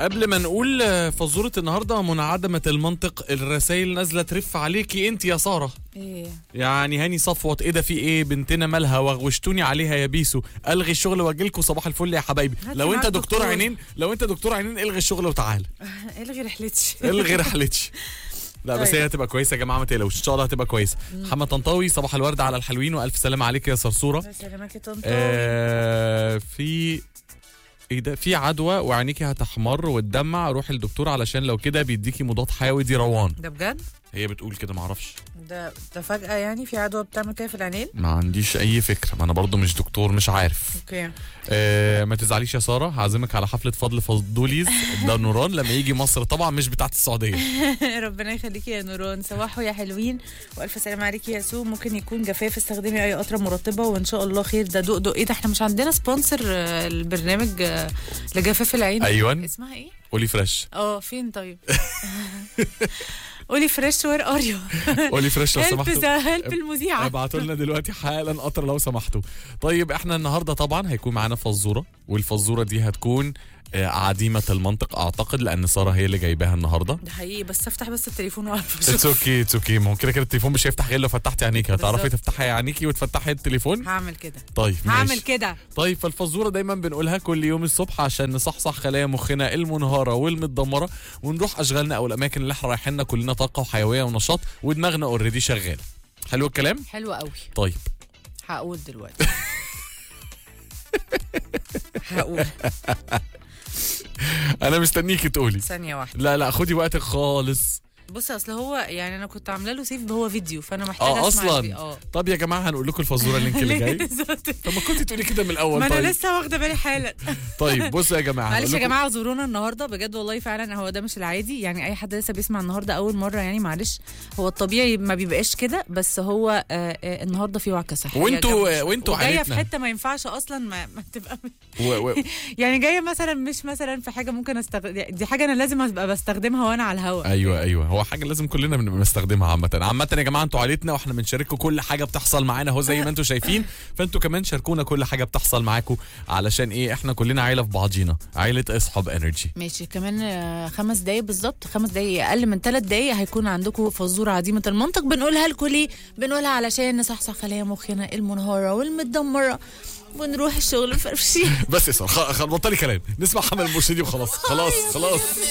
قبل ما نقول آه، فزورة النهاردة منعدمة المنطق الرسائل نازلة ترف عليكي انت يا سارة ايه يعني هاني صفوت ايه ده في ايه بنتنا مالها وغوشتوني عليها يا بيسو الغي الشغل واجيلكوا صباح الفل يا حبايبي هات لو انت معاك دكتور دكتور. عينين لو انت دكتور عينين الغي الشغل وتعال الغي رحلتي الغي رحلتش لا بس طيب. هي هتبقى كويسه يا جماعه ما تقلقوش ان شاء الله هتبقى كويسه محمد طنطاوي صباح الورد على الحلوين والف سلامه عليك يا صرصوره سلامك يا طنطا آه في ايه ده في عدوى وعينيكي هتحمر وتدمع روحي للدكتور علشان لو كده بيديكي مضاد حيوي دي روان ده بجد هي بتقول كده معرفش ده ده فجأة يعني في عدوى بتعمل كده في العينين ما عنديش اي فكره ما انا برضو مش دكتور مش عارف اوكي آه ما تزعليش يا ساره هعزمك على حفله فضل فضوليز ده نوران لما يجي مصر طبعا مش بتاعت السعوديه ربنا يخليكي يا نوران صباحو يا حلوين والف سلامة عليكي يا سو ممكن يكون جفاف استخدمي اي قطره مرطبه وان شاء الله خير ده دق دق ايه ده احنا مش عندنا سبونسر آه، البرنامج آه، لجفاف العين ايوه اسمها ايه قولي فريش اه فين طيب قولي فريش وير ار يو قولي فريش لو هيلب سمحتوا هيلب المذيعه ابعتوا لنا دلوقتي حالا قطر لو سمحتوا طيب احنا النهارده طبعا هيكون معانا فزوره والفزوره دي هتكون آه، عديمه المنطق اعتقد لان ساره هي اللي جايباها النهارده ده حقيقي بس افتح بس التليفون واعرف اتس اشوف اوكي اتس اوكي ما هو كده كده التليفون مش هيفتح غير لو فتحتي عينيكي هتعرفي بالظبط. تفتحي عينيكي وتفتحي التليفون هعمل كده طيب هعمل ماشي كده طيب فالفزوره دايما بنقولها كل يوم الصبح عشان نصحصح خلايا مخنا المنهاره والمتدمره ونروح اشغالنا او الاماكن اللي احنا رايحينها كلنا طاقه وحيويه ونشاط ودماغنا اوريدي شغاله حلو الكلام حلو قوي طيب هقول دلوقتي هقول انا مستنيكي تقولي ثانية واحدة لا لا خدي وقتك خالص بص اصل هو يعني انا كنت عامله له سيف هو فيديو فانا محتاجه اه اسمع اصلا الفي- اه طب يا جماعه هنقول لكم الفزوره اللينك اللي جاي بالظبط. طب ما كنت تقولي كده من الاول ما طيب انا لسه واخده بالي حالا طيب بصوا يا جماعه معلش هنقول يا لكم- جماعه زورونا النهارده بجد والله فعلا هو ده مش العادي يعني اي حد لسه بيسمع النهارده اول مره يعني معلش هو الطبيعي ما بيبقاش كده بس هو آه آه النهارده في وعكه صحيه وانتوا- جنب- وانتوا وجايه في عيلتنا. حته ما ينفعش اصلا ما, ما تبقى و... و... يعني جايه مثلا مش مثلا في حاجه ممكن استخدم دي حاجه انا لازم ابقى بستخدمها وانا على الهواء ايوه ايوه هو حاجه لازم كلنا بنبقى بنستخدمها عامه عامه يا جماعه انتوا عائلتنا واحنا بنشارككم كل حاجه بتحصل معانا اهو زي ما انتوا شايفين فانتوا كمان شاركونا كل حاجه بتحصل معاكم علشان ايه احنا كلنا عيله في بعضينا عيله اصحاب انرجي ماشي كمان آه، خمس دقايق بالظبط خمس دقايق اقل من ثلاث دقايق هيكون عندكم فزوره عديمه المنطق بنقولها لكم ليه بنقولها علشان نصحصح خلايا مخنا المنهاره والمتدمره ونروح الشغل فرفشين بس اسمع خ... خ... بطلي كلام نسمع حمل المرشدي وخلاص خلاص خلاص